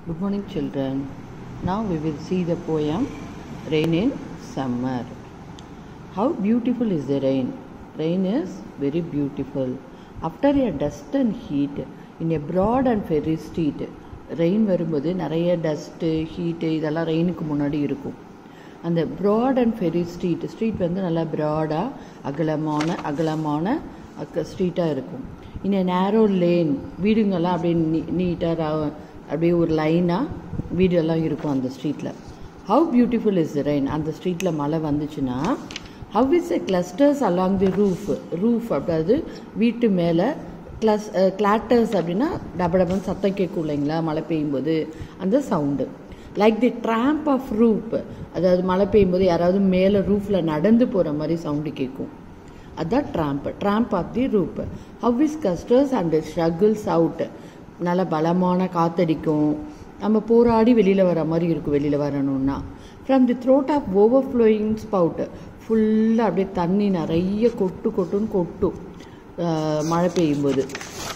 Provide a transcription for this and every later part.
Good morning, children. Now we will see the poem Rain in Summer. How beautiful is the rain? Rain is very beautiful. After a dust and heat, in a broad and fairy street, rain வரும்போது நிறைய dust heat இதெல்லாம் ரெயினுக்கு முன்னாடி இருக்கும் அந்த broad and fairy street street வந்து நல்லா ப்ராடாக அகலமான அகலமான அக்க ஸ்ட்ரீட்டாக இருக்கும் இன் நேரோ லேன் வீடுங்கள்லாம் அப்படியே நீ நீட்டாக அப்படியே ஒரு லைனாக வீடெல்லாம் இருக்கும் அந்த ஸ்ட்ரீட்டில் ஹவு பியூட்டிஃபுல் இஸ் ரெயின் அந்த ஸ்ட்ரீட்டில் மழை வந்துச்சுன்னா how is a clusters along the roof roof அதாவது வீட்டு மேலே கிளஸ் கிளாட்டர்ஸ் அப்படின்னா டப டபன்னு சத்தம் கேட்கும் இல்லைங்களா மழை பெய்யும்போது அந்த sound like the tramp of roof அதாவது மழை பெய்யும்போது யாராவது மேலே ரூஃபில் நடந்து போகிற மாதிரி சவுண்டு கேட்கும் அதுதான் tramp tramp of the roof how is clusters and struggles out நல்ல பலமான காத்தடிக்கும் நம்ம போராடி வெளியில் வர மாதிரி இருக்கும் வெளியில் வரணும்னா from the throat of overflowing spout ஃபுல்லாக அப்படியே தண்ணி நிறைய கொட்டு கொட்டுன்னு கொட்டும் மழை பெய்யும்போது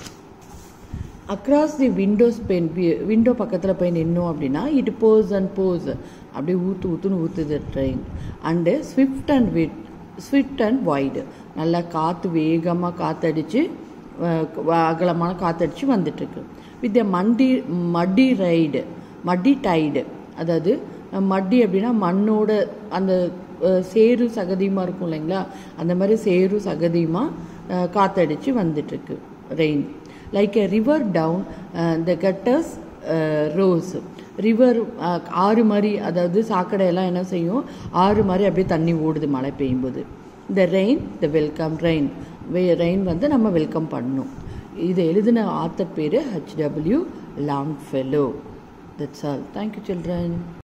across the windows pane window பக்கத்தில் போய் நின்னோம் அப்படின்னா இட் போஸ் அண்ட் போஸ் அப்படியே ஊற்று ஊற்றுன்னு ஊற்றுது train and swift and wit swift and wide நல்லா காற்று வேகமாக காற்றடிச்சு அகலமான காற்றடிச்சு வந்துட்டுருக்கு வித் எ மண்டி மடி ரைடு மடி டைடு அதாவது மட்டி அப்படின்னா மண்ணோட அந்த சேரு சகதியுமாக இருக்கும் இல்லைங்களா அந்த மாதிரி சேரு சகதியுமாக காற்றடிச்சு வந்துட்டுருக்கு rain like a river down the gutters roars river ஆறு மாதிரி அதாவது சாக்கடையெல்லாம் என்ன செய்யும் ஆறு மாதிரி அப்படியே தண்ணி ஓடுது மழை பெய்யும்போது இந்த rain the welcome rain rain வந்து நம்ம வெல்கம் பண்ணணும் இதை எழுதின ஆத்தர் பேர் H W Longfellow that's all thank you children